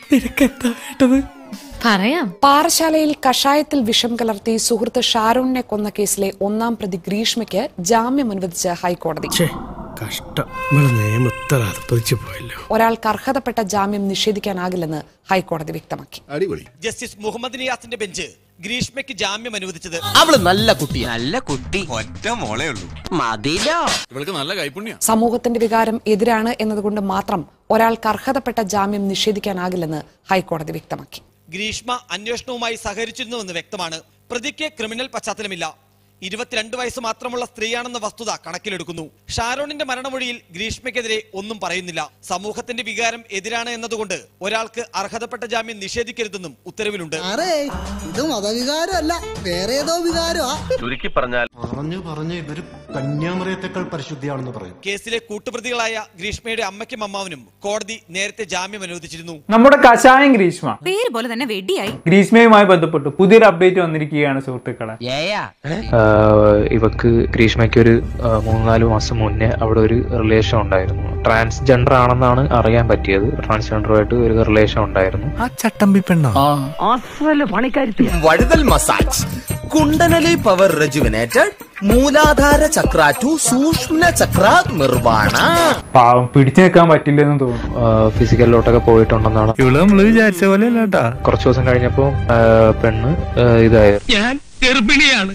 നിനക്കെന്താ വേണ്ടത് പറയാം പാറശാലയിൽ കഷായത്തിൽ വിഷം കലർത്തി സുഹൃത്ത് ഷാരൂണിനെ കൊന്ന കേസിലെ ഒന്നാം പ്രതി ഗ്രീഷ്മയ്ക്ക് ജാമ്യം അനുവദിച്ച് ഹൈക്കോടതി ഛേ കഷ്ടം നമ്മളെ നിയമത്തിൽ അർപ്പിച്ചു പോയല്ലോ ഒരാൾക്ക് അർഹതപ്പെട്ട ജാമ്യം നിഷേധിക്കാനാകില്ലെന്ന് ഹൈക്കോടതി വ്യക്തമാക്കി അടിപൊളി ജസ്റ്റിസ് മുഹമ്മദ് നിയാസിന്റെ ബെഞ്ച് ഗ്രീഷ്മയ്ക്ക് ജാമ്യം അനുവദിച്ചത് അവള് നല്ല കുട്ടിയാ നല്ല കുട്ടി ഒറ്റ മോളേ ഉള്ളൂ മതിലോ ഇവൾക്ക് നല്ല കൈപ്പുണ്യ സമൂഹത്തിന്റെ വികാരം എതിരാണ് എന്നതുകൊണ്ട് മാത്രം ഒരാൾക്ക് അർഹതപ്പെട്ട ജാമ്യം നിഷേധിക്കാനാകില്ലെന്ന് ഹൈക്കോടതി വ്യക്തമാക്കി ഗ്രീഷ്മ അന്വേഷണവുമായി സഹകരിച്ചിരുന്നുവെന്ന് വ്യക്തമാണ് പ്രതിക്ക് ക്രിമിനൽ പശ്ചാത്തലമില്ല ഇരുപത്തിരണ്ട് വയസ്സ് മാത്രമുള്ള സ്ത്രീയാണെന്ന വസ്തുത കണക്കിലെടുക്കുന്നു ഷാരോണിന്റെ മരണമൊഴിയിൽ ഗ്രീഷ്മയ്ക്കെതിരെ ഒന്നും പറയുന്നില്ല സമൂഹത്തിന്റെ വികാരം എതിരാണ് എന്നതുകൊണ്ട് ഒരാൾക്ക് അർഹതപ്പെട്ട ജാമ്യം നിഷേധിക്കരുതെന്നും ഉത്തരവിലുണ്ട് അറേ ഇത് മതവികാരമല്ല വേറെ ഏതോ വികാരമാ ചുരുക്കി പറഞ്ഞാൽ പറഞ്ഞു പറഞ്ഞു ഇവര് കന്യാമറിയത്തെക്കാൾ പരിശുദ്ധിയാണെന്ന് പറയും കേസിലെ കൂട്ടുപ്രതികളായ ഗ്രീഷ്മയുടെ അമ്മയ്ക്കും അമ്മാവനും കോടതി നേരത്തെ ജാമ്യം അനുവദിച്ചിരുന്നു നമ്മുടെ കഷായം ഗ്രീഷ്മ പേര് പോലെ തന്നെ വെടിയായി ഗ്രീഷ്മയുമായി ബന്ധപ്പെട്ട് പുതിയൊരു അപ്ഡേറ്റ് വന്നിരിക്കുകയാണ് സുഹൃത്തുക്കളെ ഏയാ ഇവക്ക് ഗ്രീഷ്മയ്ക്ക് ഒരു മൂന്നാല് മാസം മുന്നേ അവിടെ ഒരു റിലേഷൻ ഉണ്ടായിരുന്നു ട്രാൻസ്ജെൻഡർ ആണെന്നാണ് അറിയാൻ പറ്റിയത് ട്രാൻസ്ജെൻഡറുമായിട്ട് ഒരു റിലേഷൻ ഉണ്ടായിരുന്നു ആ ചട്ടമ്പി പെണ്ണോ അസല് പണിക്കാരുത്തി വഴുതൽ massage kundalini power rejuvenated muladhara chakra to sukshma chakra nirvana പാവം പിടിച്ചു നിൽക്കാൻ പറ്റില്ലെന്ന് തോന്നുന്നു ഫിസിക്കലിലോട്ടൊക്കെ പോയിട്ടുണ്ടെന്നാണ് ഇവള് നമ്മള് വിചാരിച്ച പോലെ അല്ലാട്ടാ കുറച്ച് ദിവസം കഴിഞ്ഞപ്പോ ആ, പെണ്ണ് ആ, ഇതായിരുന്നു ഞാൻ ഗർഭിണിയാണ്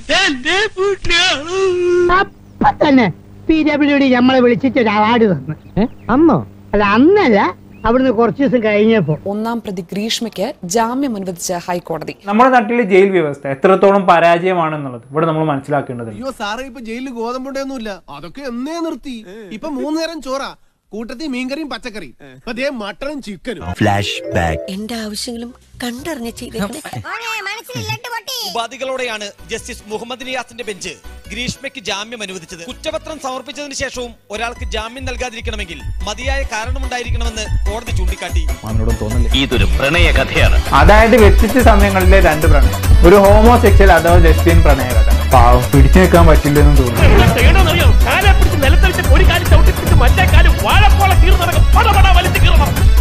അപ്പൊ തന്നെ പി ഡബ്ല്യു ഡി നമ്മളെ വിളിച്ചിട്ട് ഒരു അവാർഡ് തന്നു അന്നോ അല്ല അന്നല്ല അവിടുന്ന് കുറച്ച് ദിവസം കഴിഞ്ഞപ്പോ ഒന്നാം പ്രതി ഗ്രീഷ്മയ്ക്ക് ജാമ്യം അനുവദിച്ച് ഹൈക്കോടതി നമ്മുടെ നാട്ടിലെ ജയിൽ വ്യവസ്ഥ എത്രത്തോളം പരാജയമാണെന്നുള്ളത് ഇവിടെ നമ്മൾ മനസ്സിലാക്കേണ്ടതുണ്ട് അയ്യോ സാറേ ഇപ്പൊ ജയിലിൽ ഗോതമ്പുണ്ടൊന്നുമില്ല അതൊക്കെ എന്നേ നിർത്തി ഇപ്പൊ മൂന്ന് നേരം ചോറാ കൂട്ടത്തിൽ മീൻകറിയും പച്ചക്കറിയും ഇപ്പൊ ദേ മട്ടനും ചിക്കനും ഫ്ലാഷ് ബാക്ക് എന്റെ ആവശ്യങ്ങളും കണ്ടറിഞ്ഞ് ചെയ്തേക്കണേ ഉപാധികളോടെയാണ് ജസ്റ്റിസ് മുഹമ്മദ് നിയാസിന്റെ ബെഞ്ച് ഗ്രീഷ്മയ്ക്ക് ജാമ്യം അനുവദിച്ചത് കുറ്റപത്രം സമർപ്പിച്ചതിന് ശേഷവും ഒരാൾക്ക് ജാമ്യം നൽകാതിരിക്കണമെങ്കിൽ മതിയായ കാരണമുണ്ടായിരിക്കണമെന്ന് കോടതി ചൂണ്ടിക്കാട്ടി ഇതൊരു പ്രണയ കഥയാണ് അതായത് വ്യത്യസ്ത സമയങ്ങളിലെ രണ്ട് പ്രണയം ഒരു ഹോമോസെക്ഷൽ അഥവാ ലെസ്ബിയൻ പ്രണയകഥ പാവം പിടിച്ചു നിൽക്കാൻ പറ്റില്ലെന്ന് തോന്നുന്നു നിലത്തടിച്ച് ഒരു കാലം ചവിട്ടി പിടിച്ച് മറ്റേ കാലം വാഴപ്പോള തീർന്നടക്കം പടപട വലിച്ചു കീറണം